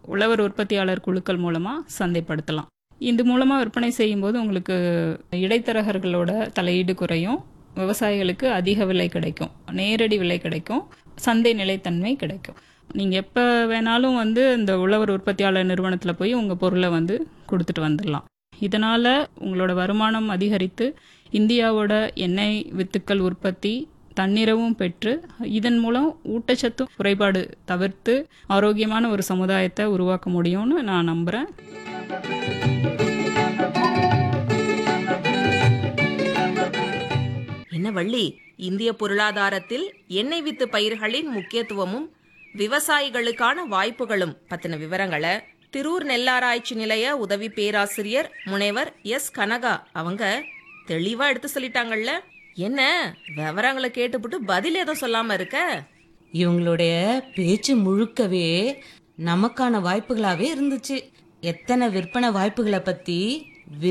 உழவர் உற்பத்தியாளர் குழுக்கள் மூலமாக சந்தைப்படுத்தலாம் இது மூலமாக விற்பனை செய்யும்போது உங்களுக்கு இடைத்தரகர்களோட தலையீடு குறையும் விவசாயிகளுக்கு அதிக விலை கிடைக்கும் நேரடி விலை கிடைக்கும் சந்தை நிலைத்தன்மை கிடைக்கும் நீங்கள் எப்போ வேணாலும் வந்து இந்த உழவர் உற்பத்தியாளர் நிறுவனத்தில் போய் உங்கள் பொருளை வந்து கொடுத்துட்டு வந்துடலாம் இதனால் உங்களோட வருமானம் அதிகரித்து இந்தியாவோட எண்ணெய் வித்துக்கள் உற்பத்தி தன்னிறவும் பெற்று இதன் மூலம் ஊட்டச்சத்து குறைபாடு தவிர்த்து ஆரோக்கியமான ஒரு சமுதாயத்தை உருவாக்க முடியும்னு நான் நம்புகிறேன் என்ன வள்ளி இந்திய பொருளாதாரத்தில் எண்ணெய் வித்து பயிர்களின் முக்கியத்துவமும் விவசாயிகளுக்கான வாய்ப்புகளும் பத்தின விவரங்களை திரூர் நெல்லாராய்ச்சி நிலைய உதவி பேராசிரியர் முனைவர் எஸ் கனகா அவங்க தெளிவா எடுத்து சொல்லிட்டாங்கல்ல என்ன விவரங்களை கேட்டுப்புட்டு பதில் எதுவும் சொல்லாம இருக்க இவங்களுடைய பேச்சு முழுக்கவே நமக்கான வாய்ப்புகளாவே இருந்துச்சு எத்தனை விற்பனை வாய்ப்புகளை பத்தி